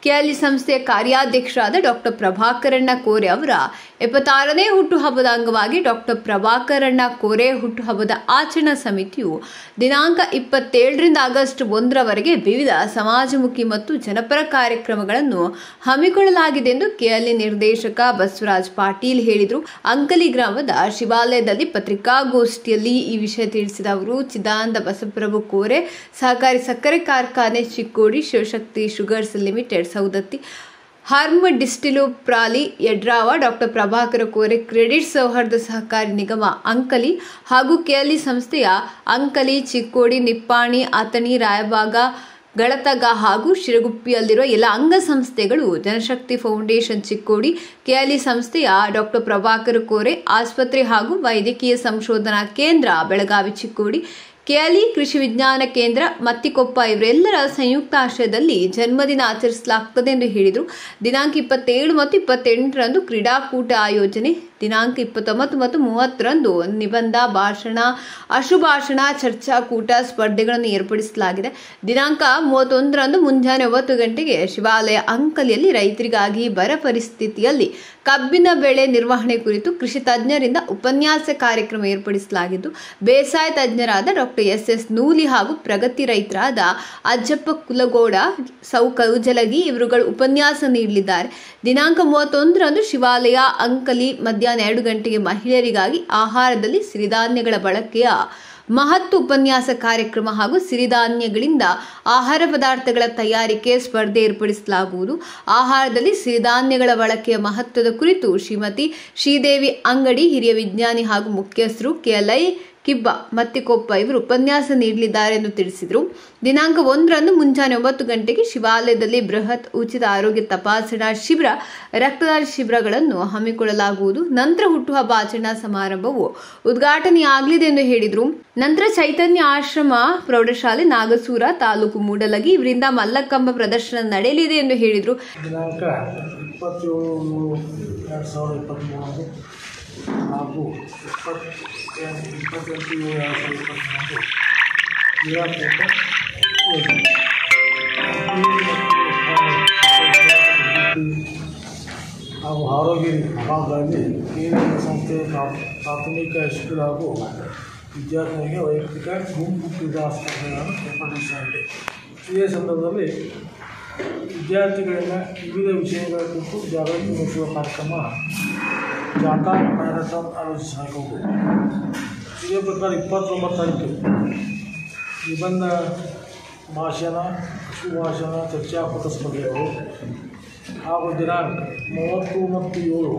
KLE ಸಂಸ್ಥೆಯ ಕಾರ್ಯಾಧ್ಯಕ್ಷರಾದ doctor ಪ್ರಭಾಕರಣ್ಣ ಕೋರೆ ಅವರ ಎಪ್ಪತ್ತಾರನೇ ಹುಟ್ಟುಹಬ್ಬದ ಅಂಗವಾಗಿ ಡಾಕ್ಟರ್ ಪ್ರಭಾಕರಣ್ಣ ಕೋರೆ ಹುಟ್ಟುಹಬ್ಬದ ಆಚರಣಾ ಸಮಿತಿಯು ದಿನಾಂಕ ಇಪ್ಪತ್ತೇಳರಿಂದ ಆಗಸ್ಟ್ ಒಂದರವರೆಗೆ ವಿವಿಧ ಸಮಾಜಮುಖಿ ಮತ್ತು ಜನಪರ ಕಾರ್ಯಕ್ರಮಗಳನ್ನು ಹಮ್ಮಿಕೊಳ್ಳಲಾಗಿದೆ ಎಂದು ಕೆಎಲ್ಇ ನಿರ್ದೇಶಕ ಬಸವರಾಜ್ ಪಾಟೀಲ್ ಹೇಳಿದರು ಅಂಕಲಿ ಗ್ರಾಮದ ಶಿವಾಲಯದಲ್ಲಿ ಪತ್ರಿಕಾಗೋಷ್ಠಿಯಲ್ಲಿ ಈ ವಿಷಯ ತಿಳಿಸಿದ ಅವರು ಚಿದಾನಂದ ಬಸವಪ್ರಭು ಕೋರೆ ಸಹಕಾರಿ ಸಕ್ಕರೆ ಕಾರ್ಖಾನೆ ಚಿಕ್ಕೋಡಿ ಶಿವಶಕ್ತಿ ಶುಗರ್ಸ್ ಲಿಮಿಟೆಡ್ ಸೌದತ್ತಿ ಹರ್ಮ್ ಡಿಸ್ಟಿಲು ಪ್ರಾಲಿ ಯಡ್ರಾವ ಡಾಕ್ಟರ್ ಪ್ರಭಾಕರ ಕೋರೆ ಕ್ರೆಡಿಟ್ ಸೌಹಾರ್ದ ಸಹಕಾರಿ ನಿಗಮ ಅಂಕಲಿ ಹಾಗೂ ಕೆಎಲ್ಇ ಸಂಸ್ಥೆಯ ಅಂಕಲಿ ಚಿಕ್ಕೋಡಿ ನಿಪ್ಪಾಣಿ ಅತಣಿ ರಾಯಬಾಗ ಗಳತಗ ಹಾಗೂ ಶಿರಗುಪ್ಪಿಯಲ್ಲಿರುವ ಎಲ್ಲ ಅಂಗಸಂಸ್ಥೆಗಳು ಜನಶಕ್ತಿ ಫೌಂಡೇಶನ್ ಚಿಕ್ಕೋಡಿ ಕೆಎಲ್ಇ ಸಂಸ್ಥೆಯ ಡಾಕ್ಟರ್ ಪ್ರಭಾಕರ ಕೋರೆ ಆಸ್ಪತ್ರೆ ಹಾಗೂ ವೈದ್ಯಕೀಯ ಸಂಶೋಧನಾ ಕೇಂದ್ರ ಬೆಳಗಾವಿ ಚಿಕ್ಕೋಡಿ ಕೆಎಲ್ಇ ಕೃಷಿ ವಿಜ್ಞಾನ ಕೇಂದ್ರ ಮತ್ತಿಕೊಪ್ಪ ಇವರೆಲ್ಲರ ಸಂಯುಕ್ತ ಆಶ್ರಯದಲ್ಲಿ ಜನ್ಮದಿನ ಆಚರಿಸಲಾಗುತ್ತದೆ ಎಂದು ಹೇಳಿದರು ದಿನಾಂಕ ಇಪ್ಪತ್ತೇಳು ಮತ್ತು ಇಪ್ಪತ್ತೆಂಟರಂದು ಕ್ರೀಡಾಕೂಟ ಆಯೋಜನೆ ದಿನಾಂಕ ಇಪ್ಪತ್ತೊಂಬತ್ತು ಮತ್ತು ಮೂವತ್ತರಂದು ನಿಬಂಧ ಭಾಷಣ ಅಶುಭಾಷಣ ಚರ್ಚಾಕೂಟ ಸ್ಪರ್ಧೆಗಳನ್ನು ಏರ್ಪಡಿಸಲಾಗಿದೆ ದಿನಾಂಕ ಮೂವತ್ತೊಂದರಂದು ಮುಂಜಾನೆ ಒಂಬತ್ತು ಗಂಟೆಗೆ ಶಿವಾಲಯ ಅಂಕಲಿಯಲ್ಲಿ ರೈತರಿಗಾಗಿ ಬರ ಪರಿಸ್ಥಿತಿಯಲ್ಲಿ ಕಬ್ಬಿನ ಬೆಳೆ ನಿರ್ವಹಣೆ ಕುರಿತು ಕೃಷಿ ತಜ್ಞರಿಂದ ಉಪನ್ಯಾಸ ಕಾರ್ಯಕ್ರಮ ಏರ್ಪಡಿಸಲಾಗಿದ್ದು ಬೇಸಾಯ ತಜ್ಞರಾದ ಡಾಕ್ಟರ್ ಎಸ್ ಎಸ್ ನೂಲಿ ಹಾಗೂ ಪ್ರಗತಿ ರೈತರಾದ ಅಜ್ಜಪ್ಪ ಕುಲಗೌಡ ಸೌ ಕೌಜಲಗಿ ಇವರುಗಳು ಉಪನ್ಯಾಸ ನೀಡಲಿದ್ದಾರೆ ದಿನಾಂಕ ಮೂವತ್ತೊಂದರಂದು ಶಿವಾಲಯ ಅಂಕಲಿ ಮಧ್ಯಾಹ್ನ ಎರಡು ಗಂಟೆಗೆ ಮಹಿಳೆಯರಿಗಾಗಿ ಆಹಾರದಲ್ಲಿ ಸಿರಿಧಾನ್ಯಗಳ ಬಳಕೆಯ ಮಹತ್ವ ಉಪನ್ಯಾಸ ಕಾರ್ಯಕ್ರಮ ಹಾಗೂ ಸಿರಿಧಾನ್ಯಗಳಿಂದ ಆಹಾರ ಪದಾರ್ಥಗಳ ತಯಾರಿಕೆ ಸ್ಪರ್ಧೆ ಏರ್ಪಡಿಸಲಾಗುವುದು ಆಹಾರದಲ್ಲಿ ಸಿರಿಧಾನ್ಯಗಳ ಬಳಕೆಯ ಮಹತ್ವದ ಕುರಿತು ಶ್ರೀಮತಿ ಶ್ರೀದೇವಿ ಅಂಗಡಿ ಹಿರಿಯ ವಿಜ್ಞಾನಿ ಹಾಗೂ ಮುಖ್ಯಸ್ಥರು ಕೆಎಲ್ಐ ಕಿಬ್ಬ ಮತ್ತಿಕೊಪ್ಪ ಇವರು ಉಪನ್ಯಾಸ ನೀಡಲಿದ್ದಾರೆ ಎಂದು ತಿಳಿಸಿದರು ದಿನಾಂಕ ಒಂದರಂದು ಮುಂಜಾನೆ ಒಂಬತ್ತು ಗಂಟೆಗೆ ಶಿವಾಲಯದಲ್ಲಿ ಬೃಹತ್ ಉಚಿತ ಆರೋಗ್ಯ ತಪಾಸಣಾ ಶಿಬಿರ ರಕ್ತದಾನ ಶಿಬಿರಗಳನ್ನು ಹಮ್ಮಿಕೊಳ್ಳಲಾಗುವುದು ನಂತರ ಹುಟ್ಟುಹಬ್ಬ ಆಚರಣಾ ಸಮಾರಂಭವು ಉದ್ಘಾಟನೆಯಾಗಲಿದೆ ಎಂದು ಹೇಳಿದರು ನಂತರ ಚೈತನ್ಯ ಆಶ್ರಮ ಪ್ರೌಢಶಾಲೆ ನಾಗಸೂರ ತಾಲೂಕು ಮೂಡಲಗಿ ಇವರಿಂದ ಮಲ್ಲಕಂಬ ಪ್ರದರ್ಶನ ನಡೆಯಲಿದೆ ಎಂದು ಹೇಳಿದರು ದಿನಾಂಕ ಇಪ್ಪತ್ತೇಳು ಎರಡು ಸಾವಿರದ ಇಪ್ಪತ್ತ್ಮೂರು ಹಾಗೂ ಇಪ್ಪತ್ತು ಇಪ್ಪತ್ತೆಂಟು ಏಳು ಎರಡು ಸಾವಿರದ ಇಪ್ಪತ್ತ್ಮೂರು ಕ್ರೀಡಾಕೂಟ ಯೋಜನೆ. ಹಾಗೂ ಆರೋಗ್ಯ ವಿಭಾಗದಲ್ಲಿ ಕೇಂದ್ರೀಯ ಸಂಸ್ಥೆ ಪ್ರಾ- ಪ್ರಾಥಮಿಕ ಹೈಸ್ಕೂಲ್ ಹಾಗೂ ವಿದ್ಯಾರ್ಥಿಗಳಿಗೆ ವೈಯಕ್ತಿಕ ಗುಂಪು ಕ್ರೀಡಾ ಸ್ಪರ್ಧೆಗಳನ್ನು ಏರ್ಪಡಿಸಲಾಗಿದೆ ಇದೇ ಸಂದರ್ಭದಲ್ಲಿ ವಿದ್ಯಾರ್ಥಿಗಳಿಂದ ವಿವಿಧ ವಿಷಯಗಳ ಕುರಿತು ಜಾಗೃತಿ ಮೂಡಿಸುವ ಕಾರ್ಯಕ್ರಮ ಜಾಥಾ ಮ್ಯಾರಥಾನ್ ಆಯೋಜಿಸಲಾಗುವುದು ಇದೇ ಪ್ರಕಾರ ಇಪ್ಪತ್ತೊಂಬತ್ತು ತಾರೀಕು ನಿಬಂಧ ಭಾಷಣ ಸುಭಾಷಣ ಚರ್ಚಾಕೂಟ ಸ್ಪರ್ಧೆಗಳು ಹಾಗೂ ದಿನಾಂಕ ಮೂವತ್ತು ಮತ್ತು ಏಳು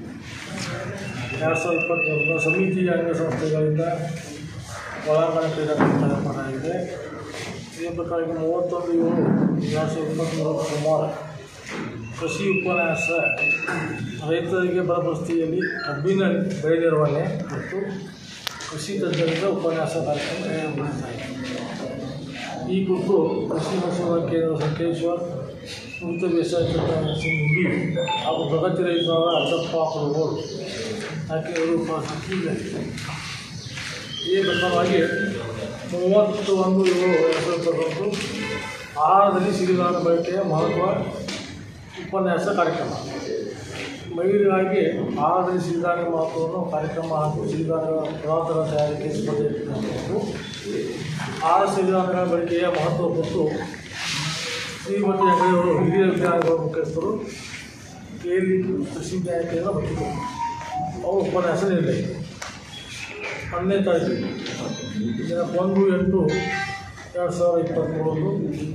ಎರಡು ಸಾವಿರದ ಇಪ್ಪತ್ತ್ಮೂರರ ಸಮಿತಿಯ ಅಂಗಸಂಸ್ಥೆಗಳಿಂದ ಒಳಾಂಗಣ ಕ್ರೀಡಾಕೂಟ ಏರ್ಪಾಡಾಗಿದೆ ಇದೇ ಪ್ರಕಾರ ಈಗ ಮೂವತ್ತೊಂದು ಏಳು ಎರಡು ಸಾವಿರದ ಇಪ್ಪತ್ತ್ಮೂರು ಸೋಮವಾರ ಕೃಷಿ ಉಪನ್ಯಾಸ ರೈತರಿಗೆ ಬರ ಪರಿಸ್ಥಿತಿಯಲ್ಲಿ ಕಬ್ಬಿನ ಬೆಳೆ ನಿರ್ವಹಣೆ ಮತ್ತು ಕೃಷಿ ತಜ್ಞರಿಂದ ಉಪನ್ಯಾಸ ಕಾರ್ಯಕ್ರಮ ನಡೆಸಲಾಗಿದೆ ಈ ಕುರಿತು ಕೃಷಿ ಸಂಶೋಧನಾ ಕೇಂದ್ರ ಸಂಕೇಶ್ವರ್ ನುರಿತ ಬೇಸಾಯ ತಜ್ಞ ಸಿಂಗ್ ಹುಲಿ ಹಾಗೂ ಪ್ರಗತಿ ರೈತರಾದ ಅಜ್ಜಪ್ಪ ಕುಲಗೋಡು ಯಾಕೆ ಅವರು ಉಪಸ್ಥಿತಿದ್ದಾರೆ ಈ ಪ್ರಕಾರವಾಗಿ ಮೂವತ್ತು ಒಂದು ಏಳು ಎರಡು ಸಾವಿರದ ಇಪ್ಪತ್ತೊಂದು ಆಹಾರದಲ್ಲಿ ಸಿರಿಧಾನ್ಯ ಬಳಕೆಯ ಮಹತ್ವ ಉಪನ್ಯಾಸ ಕಾರ್ಯಕ್ರಮ ಮಹಿಳೆಯರಿಗಾಗಿ ಆಹಾರದಲ್ಲಿ ಸಿರಿಧಾನ್ಯ ಮಹತ್ವವನ್ನು ಕಾರ್ಯಕ್ರಮ ಹಾಗೂ ಸಿರಿಧಾನ್ಯಗಳ ಪದಾರ್ಥಗಳ ತಯಾರಿಕೆ ಸ್ಪರ್ಧೆ ನಡೆಸಲಾಗುವುದು. ಆಹಾರ ಸಿರಿಧಾನ್ಯಗಳ ಬಳಕೆಯ ಮಹತ್ವ ಕುರಿತು ಶ್ರೀಮತಿ ಹೆಗಡೆಯವರು ಹಿರಿಯ ವಿಜ್ಞಾನಿಗಳ ಮುಖ್ಯಸ್ಥರು ಕೇಳಿ ಕೃಷಿ ವಿಜ್ಞಾನ ಕೇಂದ್ರ ಮತ್ತು ಅವರು ಉಪನ್ಯಾಸ ನೀಡಲಿದೆ ಹನ್ನೊಂದನೇ ತಾರೀಕು ದಿನಾಂಕ ಒಂದು ಎಂಟು ಎರಡು ಸಾವಿರದ ಇಪ್ಪತ್ತ್ಮೂರರಂದು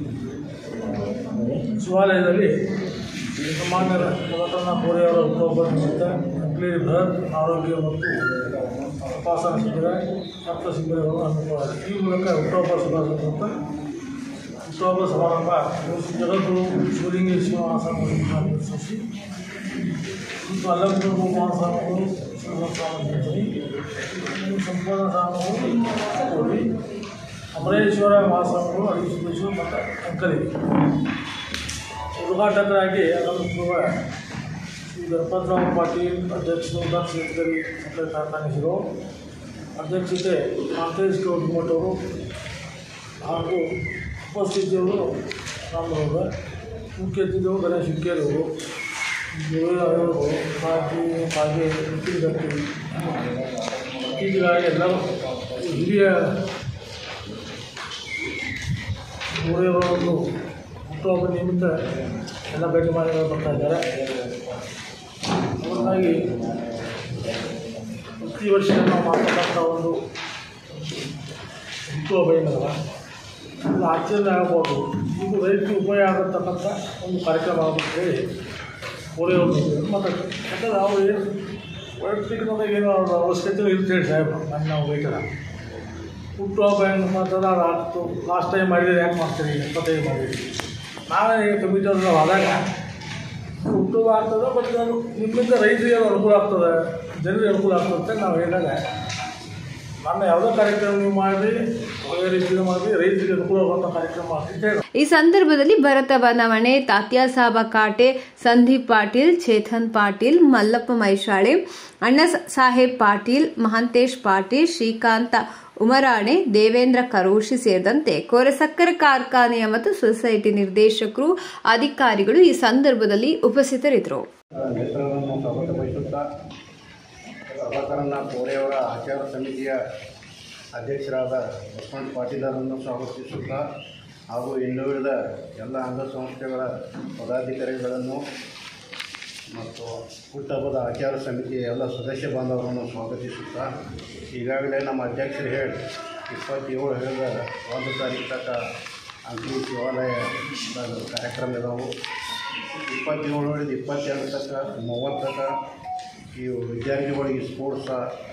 ಶಿವಾಲಯದಲ್ಲಿ ಸಾಮಾನ್ಯ ಪ್ರವರ್ತನಾ ಕೋರೆಯವರ ಹುಟ್ಟುಹಬ್ಬ ನಿಮಿತ್ತ ಅಗ್ಲಿ ಬೃಹತ್ ಆರೋಗ್ಯ ಮತ್ತು ತಪಾಸಣಾ ಶಿಬಿರ ರಕ್ತ ಶಿಬಿರಗಳನ್ನು ಹಮ್ಮಿಕೊಳ್ಳಲಾಗಿದೆ ಈ ಮೂಲಕ ಹುಟ್ಟುಹಬ್ಬ ಶುಭಾಶಯ ಅಂತ ಹುಟ್ಟುಹಬ್ಬ ಸಮಾರಂಭ ಜಗದ್ಗುರು ಶಿವಲಿಂಗ ಶ್ರೀನಿವಾಸ ಸೃಷ್ಟಿ ಮತ್ತು ಅಲ್ಲಂಪುರ ಮಹಾಸ್ವಾಮಿಗಳು ಶ್ರೀನಿವಾಸ್ವಾಮಿ ಚಿಂತನೆ ಸಂಪೂರ್ಣ ಸ್ವಾಮಿಗಳು ಕೋರಿ ಅಮರೇಶ್ವರ ಮಹಾಸ್ವಾಮಿಗಳು ಅಡಿಸುತ್ತೇಶ್ವರ ಮತ್ತು ಅಂಕಲಿ ಉದ್ಘಾಟಕರಾಗಿ ಆಗಮಿಸಿರುವ ಶ್ರೀ ಗಣಪತರಾವ್ ಪಾಟೀಲ್ ಅಧ್ಯಕ್ಷರು ದಕ್ಷ ಶೇತಕರಿ ಸಕ್ಕರೆ ಕಾರ್ಖಾನೆಗಳು ಅಧ್ಯಕ್ಷತೆ ಕಾಂತೇಶ್ ಗೌಡ್ಮಠ್ ಅವರು ಹಾಗೂ ಉಪಸ್ಥಿತಿಯವರು ರಾಮಗೌಡ ಮುಖ್ಯ ಅತಿಥಿಗಳು ಗಣೇಶ್ ಹುಕ್ಕೇರವರು ಅವರು ಕಾಫಿ ಕಾಗೆ ಉಪ್ಪಿನ ಗಟ್ಟಿ ಇತ್ತೀಚೆಗಾಗಿ ಎಲ್ಲರೂ ಹಿರಿಯ ಊರಿಯವರ ಒಂದು ಹುಟ್ಟುಹಬ್ಬ ನಿಮಿತ್ತ ಎಲ್ಲ ಭೇಟಿ ಮಾಡಿ ಬರ್ತಾ ಇದ್ದಾರೆ ಹಾಗಾಗಿ ಪ್ರತಿ ವರ್ಷ ನಾವು ಮಾಡ್ತಕ್ಕಂಥ ಒಂದು ಹುಟ್ಟುಹಬ್ಬ ಏನಲ್ಲ ಇದು ಆಚರಣೆ ಆಗ್ಬೋದು ಇದು ರೈತರಿಗೆ ಉಪಯೋಗ ಆಗತಕ್ಕಂಥ ಒಂದು ಕಾರ್ಯಕ್ರಮ ಆಗಬೇಕು ಹೇಳಿ ಊರಿಯವರು ಮಾತಾಡ್ತಾರೆ ಯಾಕಂದ್ರೆ ನಾವು ಏನು ವೈಯಕ್ತಿಕವಾಗಿ ಏನೋ ಅವ್ರ ಅವಶ್ಯಕತೆ ಇರುತ್ತೆ ಹೇಳಿ ಸಾಹೇಬರು ನನ್ನ ನಾವು ಬೈತಾರ ಹುಟ್ಟುಹಬ್ಬ ಹೆಂಗೆ ಮಾತಾಡ ಅದು ಆಗ್ತು ಲಾಸ್ಟ್ ಟೈಮ್ ಮಾಡಿದ್ರೆ ಯಾಕೆ ಮಾಡ್ತೀರಿ ಎಪ್ಪತ್ತೈದು ಮಾಡಿರಿ ನಾವೇ ಈಗ ಕಮಿಟಿ ಅವ್ರು ಆದಾಗ ಹುಟ್ಟುಹಬ್ಬ ಆಗ್ತದೆ ಬಟ್ ಅದು ನಿಮ್ಮಿಂದ ರೈತರಿಗೆ ಅದು ಅನುಕೂಲ ಆಗ್ತದೆ ಜನರಿಗೆ ಅನುಕೂಲ ಆಗ್ತದೆ ಅಂತ ನಾವು ಹೇಳಿದಾಗ ನನ್ನ ಯಾವುದೋ ಕಾರ್ಯಕ್ರಮ ನೀವು ಮಾಡಿ ಒಳ್ಳೆ ರೀತಿಯಿಂದ ಮಾಡಿ ರೈತರಿಗೆ ಅನುಕೂಲ ಆಗುವಂಥ ಕಾರ್ಯಕ್ರಮ ಮಾಡ್ತಿದ್ದೆ ಈ ಸಂದರ್ಭದಲ್ಲಿ ಭರತ ಬನವಣೆ ತಾತ್ಯಾ ಸಾಬ ಕಾಟೆ ಸಂದೀಪ್ ಪಾಟೀಲ್ ಚೇತನ್ ಪಾಟೀಲ್ ಮಲ್ಲಪ್ಪ ಮೈಶಾಳೆ ಅಣ್ಣ ಸಾಹೇಬ್ ಪಾಟೀಲ್ ಮಹಾಂತೇಶ್ ಪಾಟೀಲ್ ಶ್ರೀಕಾಂತ ಉಮರಾಣೆ ದೇವೇಂದ್ರ ಕರೋಶಿ ಸೇರಿದಂತೆ ಕೋರೆ ಸಕ್ಕರೆ ಕಾರ್ಖಾನೆಯ ಮತ್ತು ಸೊಸೈಟಿ ನಿರ್ದೇಶಕರು ಅಧಿಕಾರಿಗಳು ಈ ಸಂದರ್ಭದಲ್ಲಿ ಉಪಸ್ಥಿತರಿದ್ದರು ಮಿತ್ರರನ್ನು ಸ್ವಾಗತ ಬಯಸುತ್ತಾ ಪ್ರಭಾಕರನ್ನ ಕೋರೆಯವರ ಆಚಾರ ಸಮಿತಿಯ ಅಧ್ಯಕ್ಷರಾದ ಲಕ್ಷ್ಮಣ್ ಪಾಟೀಲರನ್ನು ಸ್ವಾಗತಿಸುತ್ತಾ ಹಾಗೂ ಇನ್ನುಳಿದ ಎಲ್ಲ ಅಂಗಸಂಸ್ಥೆಗಳ ಪದಾಧಿಕಾರಿಗಳನ್ನು ಮತ್ತು ಹುಟ್ಟಹಬ್ಬದ ಆಚಾರ ಸಮಿತಿಯ ಎಲ್ಲ ಸದಸ್ಯ ಬಾಂಧವರನ್ನು ಸ್ವಾಗತಿಸುತ್ತಾ ಈಗಾಗಲೇ ನಮ್ಮ ಅಧ್ಯಕ್ಷರು ಹೇಳಿ ಇಪ್ಪತ್ತೇಳು ಹೇಳಿದ ಒಂದು ತಾರೀಕು ತನಕ ಅಂಕಿ ಶಿವಾಲಯ ಕಾರ್ಯಕ್ರಮ ಇದಾವೆ ಇಪ್ಪತ್ತೇಳು ಹಿಡಿದು ಇಪ್ಪತ್ತೆರಡು ತನಕ ಮೂವತ್ತು ತನಕ ಈ ವಿದ್ಯಾರ್ಥಿಗಳಿಗೆ ಸ್ಪೋರ್ಟ್ಸ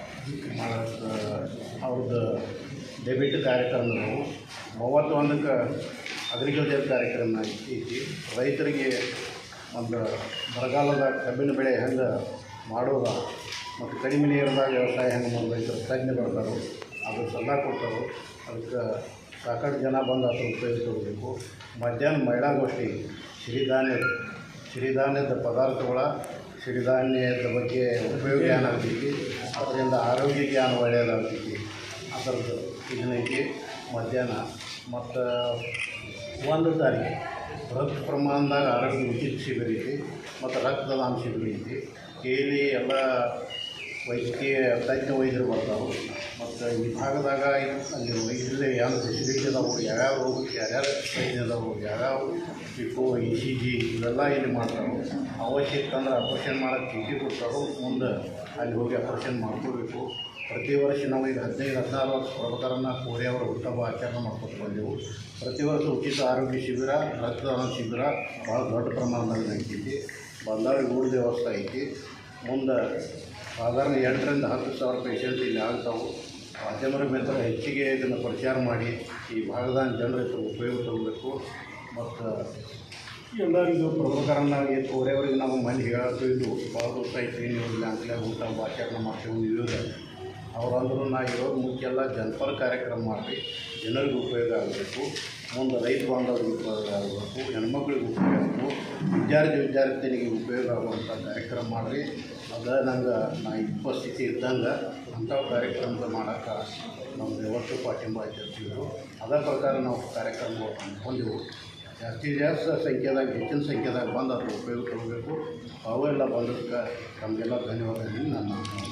ಅವ್ರದ್ದು ಡೆಬಿಟ್ ಕಾರ್ಯಕ್ರಮಗಳು ಮೂವತ್ತೊಂದಕ್ಕೆ ಅಗ್ರಿಕಲ್ಚರ್ ಕಾರ್ಯಕ್ರಮ ಐತಿ ರೈತರಿಗೆ ಒಂದು ಬರಗಾಲದ ಕಬ್ಬಿನ ಬೆಳೆ ಹೆಂಗೆ ಮಾಡೋದು ಮತ್ತು ಕಡಿಮೆ ನೀರಿದಾಗ ವ್ಯವಸಾಯ ಹೆಂಗೆ ಮಾಡೋದು ರೈತರು ತಜ್ಞರು ಅದು ಸಲಹೆ ಕೊಡ್ತಾರೆ ಅದಕ್ಕೆ ಸಾಕಷ್ಟು ಜನ ಬಂದು ಅದ್ರ ಉಪಯೋಗ ತಗೋಬೇಕು ಮಧ್ಯಾಹ್ನ ಮಹಿಳಾಗೋಷ್ಠಿ ಸಿರಿಧಾನ್ಯ ಸಿರಿಧಾನ್ಯದ ಪದಾರ್ಥಗಳ ಸಿರಿಧಾನ್ಯದ ಬಗ್ಗೆ ಉಪಯೋಗ ಏನಾಗ್ತೈತಿ ಅದರಿಂದ ಆರೋಗ್ಯ ಜ್ಞಾನ ಒಳ್ಳೆಯದಾಗ್ತೈತಿ ಅದರದ್ದು ಇದನ್ನೈತಿ ಮಧ್ಯಾಹ್ನ ಮತ್ತು ಒಂದು ತಾರೀಕು ರಕ್ತ ಪ್ರಮಾಣದಾಗ ಆರೋಗ್ಯ ಉಚಿತ ಶಿಬಿರ ಐತಿ ಮತ್ತು ರಕ್ತದಾನ ಶಿಬಿರ ಐತಿ ಇಲ್ಲಿ ಎಲ್ಲ ವೈದ್ಯಕೀಯ ತಜ್ಞ ವೈದ್ಯರು ಬರ್ತಾವೆ ಮತ್ತು ಈ ಭಾಗದಾಗ ಅಲ್ಲಿ ವೈದ್ಯರಲ್ಲಿ ಯಾವ ಫೆಸಿಲಿಟಿ ಅದಾವು ಯಾವ್ಯಾವ ರೋಗಕ್ಕೆ ಯಾರ್ಯಾರು ವೈದ್ಯ ಅದಾವು ಯಾವ್ಯಾವ ಇಕೋ ಇ ಸಿ ಜಿ ಇವೆಲ್ಲ ಇಲ್ಲಿ ಮಾಡ್ತಾರೆ ಅವಶ್ಯಕ ಅಂದ್ರೆ ಆಪ್ರೇಷನ್ ಮಾಡೋಕ್ಕೆ ಚೀಟಿ ಕೊಡ್ತಾರೋ ಮುಂದೆ ಅಲ್ಲಿ ಹೋಗಿ ಆಪ್ರೇಷನ್ ಮಾಡ್ಕೋಬೇಕು ಪ್ರತಿ ವರ್ಷ ನಾವು ಈಗ ಹದಿನೈದು ಹದಿನಾರು ವರ್ಷ ಪ್ರಭಾಕರನ್ನ ಕೋರೆಯವರ ಹುಟ್ಟಹಬ್ಬ ಆಚರಣೆ ಮಾಡ್ಕೊತ ಬಂದೆವು ಪ್ರತಿ ವರ್ಷ ಉಚಿತ ಆರೋಗ್ಯ ಶಿಬಿರ ರಕ್ತದಾನ ಶಿಬಿರ ಭಾಳ ದೊಡ್ಡ ಪ್ರಮಾಣದಾಗ ನಡೀತೈತಿ ಬಂದವ್ರಿಗೆ ಊಟದ ವ್ಯವಸ್ಥೆ ಐತಿ ಮುಂದೆ ಸಾಧಾರಣ ಎಂಟರಿಂದ ಹತ್ತು ಸಾವಿರ ಪೇಷಂಟ್ ಇಲ್ಲಿ ಆಗ್ತಾವೆ ಮಾಧ್ಯಮರ ಮಿತ್ರ ಹೆಚ್ಚಿಗೆ ಇದನ್ನು ಪ್ರಚಾರ ಮಾಡಿ ಈ ಭಾಗದ ಜನರಿಗೆ ಉಪಯೋಗ ತಗೋಬೇಕು ಮತ್ತು ಎಲ್ಲರಿಗೂ ಪ್ರಭಾಕರನ್ನಾಗಿ ಕೋರೆಯವರಿಗೆ ನಾವು ಮನೆ ಹೇಳೋದು ಇದು ಭಾಳ ದಿವಸ ಐತಿ ನೀವು ಇಲ್ಲ ಅಂತಲೇ ಊಟ ಆಚರಣೆ ಮಾಡ್ತೇವೆ ನೀವು ಅವರಂದ್ರು ನಾ ಇರೋದು ಮುಖ್ಯ ಎಲ್ಲ ಜನಪರ ಕಾರ್ಯಕ್ರಮ ಮಾಡಿ ಜನರಿಗೆ ಉಪಯೋಗ ಆಗಬೇಕು ಮುಂದೆ ರೈತ ಬಾಂಧವರಿಗೆ ಉಪಯೋಗ ಆಗಬೇಕು ಹೆಣ್ಮಕ್ಳಿಗೆ ಉಪಯೋಗ ಆಗಬೇಕು ವಿದ್ಯಾರ್ಥಿ ವಿದ್ಯಾರ್ಥಿನಿಗೆ ಉಪಯೋಗ ಆಗುವಂಥ ಕಾರ್ಯಕ್ರಮ ಮಾಡಿರಿ ಅದ ನಂಗೆ ನಾ ಉಪಸ್ಥಿತಿ ಇದ್ದಂಗೆ ಅಂಥ ಕಾರ್ಯಕ್ರಮ ಮಾಡೋಕೆ ನಾವು ಯಾವತ್ತೂ ಪಾಠ್ಯಂಬ ಆಚರಿಸಿದ್ರು ಅದೇ ಪ್ರಕಾರ ನಾವು ಕಾರ್ಯಕ್ರಮ ಹೊಂದೆವು ಜಾಸ್ತಿ ಜಾಸ್ತಿ ಸಂಖ್ಯೆದಾಗ ಹೆಚ್ಚಿನ ಸಂಖ್ಯೆದಾಗ ಬಂದು ಅದ್ರ ಉಪಯೋಗ ತಗೋಬೇಕು ಅವೆಲ್ಲ ಬಂದಕ್ಕೆ ನಮಗೆಲ್ಲ ಧನ್ಯವಾದಗಳು ನನ್ನ